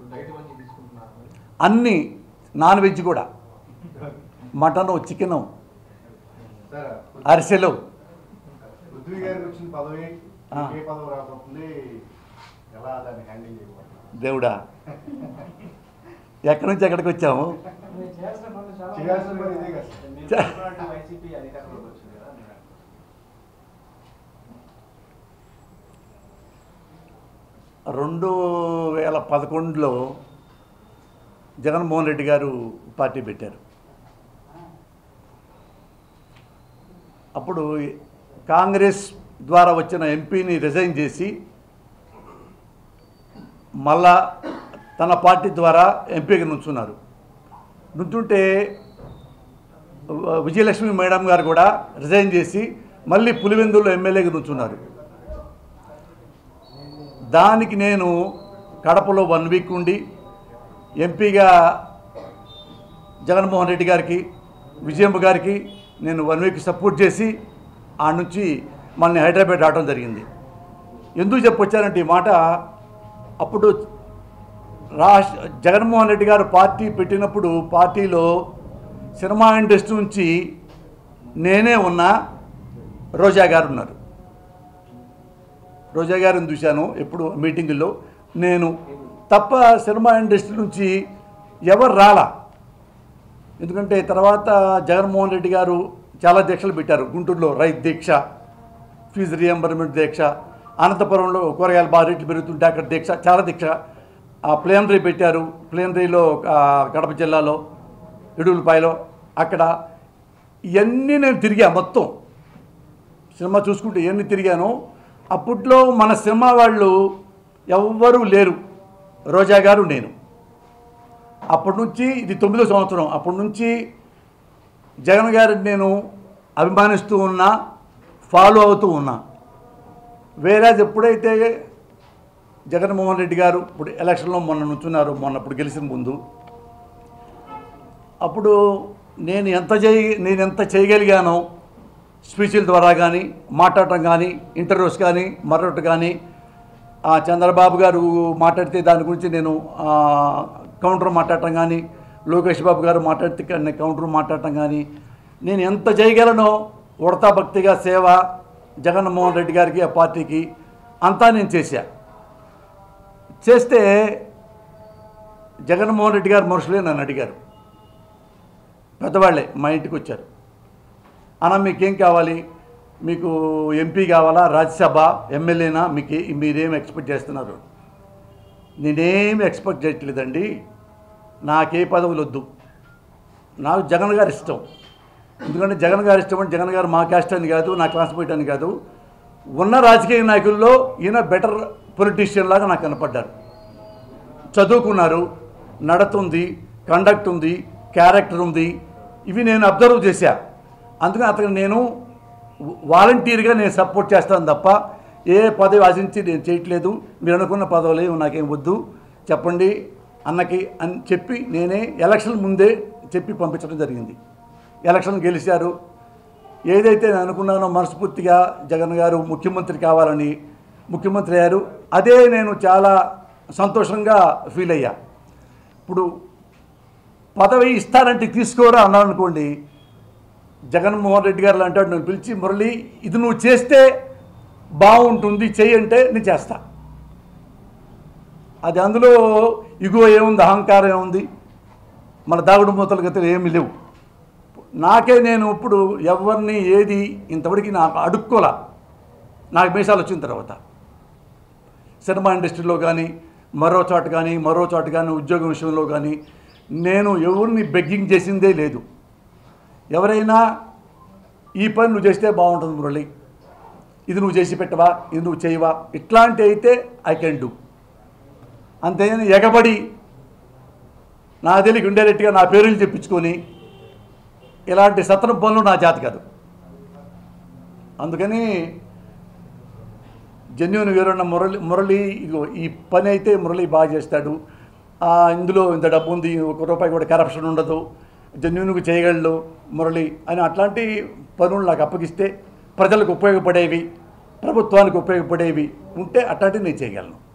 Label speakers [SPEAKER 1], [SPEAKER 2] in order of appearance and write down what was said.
[SPEAKER 1] Diet మంచి తీసుకుంటున్నారు మరి.
[SPEAKER 2] అన్ని నాన్ వెజ్ కూడా మటను చికెను
[SPEAKER 3] సార్
[SPEAKER 2] అరిసెలు
[SPEAKER 3] పృథ్వీ గారికి వచ్చిన పదవి
[SPEAKER 2] ఆ.
[SPEAKER 3] ఏ పదవి రాబోతుంది ఎలా దాన్ని హ్యాండిల్ చేయబోతున్నారు
[SPEAKER 2] దేవుడా ఎక్కడి నుంచి ఎక్కడికి వచ్చాము
[SPEAKER 4] మీరు చేయాల్సిన పనులు చాలా
[SPEAKER 3] చేయాల్సిన
[SPEAKER 4] ఉన్నాయి.
[SPEAKER 3] పని ఇదే కదా సార్.
[SPEAKER 1] మీరు
[SPEAKER 2] చ-
[SPEAKER 1] చెప్పినట్టు వైసీపీ అధికారంలోకి వచ్చింది కదా మీరు
[SPEAKER 2] రెండు వేల పదకొండులో జగన్మోహన్ రెడ్డి గారు పార్టీ పెట్టారు అప్పుడు కాంగ్రెస్ ద్వారా వచ్చిన ఎంపీని రిజైన్ చేసి మళ్ళా తన పార్టీ ద్వారా ఎంపీగా నుంచున్నారు నుంచుంటే వ- విజయలక్ష్మి మేడం గారు కూడా రిజైన్ చేసి మళ్ళీ పులివెందుల్లో ఎమ్మెల్యేగా నుంచున్నారు దానికి నేను కడపలో వన్ వీక్ ఉండి ఎంపీగా జగన్మోహన్ రెడ్డి గారికి విజయమ్మ గారికి నేను వన్ వీక్ సపోర్ట్ చేసి ఆ నుంచి మళ్ళీ హైదరాబాద్ రావడం జరిగింది ఎందుకు చెప్పొచ్చానంటే ఈ మాట అప్పుడు రాష్ట్ర జగన్మోహన్ రెడ్డి గారు పార్టీ పెట్టినప్పుడు పార్టీలో సినిమా ఇండస్ట్రీ నుంచి నేనే ఉన్నా రోజా గారు ఉన్నారు రోజా గారిని చూశాను ఎప్పుడు మీటింగుల్లో నేను తప్ప సినిమా ఇండస్ట్రీ నుంచి ఎవరు రాలా ఎందుకంటే తర్వాత జగన్మోహన్ రెడ్డి గారు చాలా దీక్షలు పెట్టారు గుంటూరులో రైతు దీక్ష ఫీజు రియంబర్మెంట్ దీక్ష అనంతపురంలో కూరగాయల బాగా రేట్లు పెరుగుతుంటే అక్కడ దీక్ష చాలా దీక్ష ఆ ప్లేనరీ పెట్టారు ప్లేనరీలో ఆ, కడప జిల్లాలో ఇడుగులపాయలో అక్కడ ఇవన్నీ నేను తిరిగా మొత్తం సినిమా చూసుకుంటే ఎన్ని తిరిగాను అప్పట్లో మన సినిమా వాళ్ళు ఎవ్వరూ లేరు రోజా గారు నేను అప్పటి నుంచి ఇది తొమ్మిదో సంవత్సరం అప్పటి నుంచి జగన్ గారిని నేను అభిమానిస్తూ ఉన్నా ఫాలో అవుతూ ఉన్నా వేరే ఎప్పుడైతే జగన్మోహన్ రెడ్డి గారు ఇప్పుడు ఎలక్షన్లో మొన్న నుంచున్నారు మొన్న ఇప్పుడు గెలిచిన ముందు అప్పుడు నేను ఎంత చేయ నేను ఎంత చేయగలిగానో స్పీచ్ల ద్వారా కానీ మాట్లాడటం కానీ ఇంటర్వ్యూస్ కానీ మరొకటి కానీ ఆ చంద్రబాబు గారు మాట్లాడితే దాని గురించి నేను ఆ, కౌంటర్ మాట్లాడటం కానీ లోకేష్ బాబు గారు మాట్లాడితే కానీ కౌంటర్ మాట్లాడటం కానీ నేను ఎంత చేయగలనో ఉడతా భక్తిగా సేవ జగన్మోహన్ రెడ్డి గారికి ఆ పార్టీకి అంతా నేను చేశా చేస్తే జగన్మోహన్ రెడ్డి గారు మనుషులే నన్ను అడిగారు పెద్దవాళ్ళే మా ఇంటికి వచ్చారు అన్న మీకేం కావాలి మీకు ఎంపీ కావాలా రాజ్యసభ ఎమ్మెల్యేనా మీకు ఏ- మీరేం ఎక్స్పెక్ట్ చేస్తున్నారు నేనేం ఎక్స్పెక్ట్ చేయట్లేదండి నాకే పదవులు వద్దు నాకు జగన్ గారు ఇష్టం ఎందుకంటే జగన్ గారు ఇష్టం అంటే జగన్ గారు మా క్యాస్ట్ అని కాదు నా క్లాస్మేట్ అని కాదు ఉన్న రాజకీయ నాయకుల్లో ఈయన బెటర్ పొలిటీషియన్ లాగా నాకు కనపడ్డారు చదువుకున్నారు నడతుంది కండక్ట్ ఉంది క్యారెక్టర్ ఉంది ఇవి నేను అబ్జర్వ్ చేశా అందుకని అతను నేను వాలంటీర్గా నేను సపోర్ట్ చేస్తాను తప్ప ఏ పదవి ఆశించి నేను చేయట్లేదు మీరు అనుకున్న పదవులు ఏమి నాకేం వద్దు చెప్పండి అన్నకి అని చెప్పి నేనే ఎలక్షన్ ముందే చెప్పి పంపించడం జరిగింది ఎలక్షన్ గెలిచారు ఏదైతే నేను అనుకున్నానో మనస్ఫూర్తిగా జగన్ గారు ముఖ్యమంత్రి కావాలని ముఖ్యమంత్రి అయ్యారు అదే నేను చాలా సంతోషంగా ఫీల్ అయ్యా ఇప్పుడు పదవి ఇస్తారంటే తీసుకోరా అన్నాను అనుకోండి జగన్మోహన్ రెడ్డి గారు అంటాడు నేను పిలిచి మురళి ఇది నువ్వు చేస్తే బాగుంటుంది చెయ్యి అంటే నేను చేస్తా అది అందులో ఇగో ఏముంది అహంకారం ఏముంది మన దాగుడు మూతల గతులు ఏమీ లేవు నాకే నేను ఇప్పుడు ఎవరిని ఏది ఇంతవరకు నాకు అడుక్కోలా నాకు మీసాలు వచ్చిన తర్వాత సినిమా ఇండస్ట్రీలో కానీ మరో చోట కానీ మరో చోట కానీ ఉద్యోగం విషయంలో కానీ నేను ఎవరిని బెగ్గింగ్ చేసిందే లేదు ఎవరైనా ఈ పని నువ్వు చేస్తే బాగుంటుంది మురళి ఇది నువ్వు చేసి పెట్టవా ఇది నువ్వు చేయవా ఇట్లాంటి అయితే ఐ కెన్ డూ అంతేగాని ఎగబడి నా తెలియక ఇండైరెక్ట్గా నా పేర్లు చెప్పించుకొని ఇలాంటి సత్రం పనులు నా జాతి కాదు అందుకని జెన్యున్ వేరున్న మురళి మురళి ఇదిగో ఈ పని అయితే మురళి బాగా చేస్తాడు ఆ, ఇందులో ఇంత డబ్బు ఉంది ఒక రూపాయి కూడా కరప్షన్ ఉండదు జెన్యున్గా చేయగలడు మురళి అని అట్లాంటి పనులు నాకు అప్పగిస్తే ప్రజలకు ఉపయోగపడేవి ప్రభుత్వానికి ఉపయోగపడేవి ఉంటే అట్లాంటివి నేను చేయగలను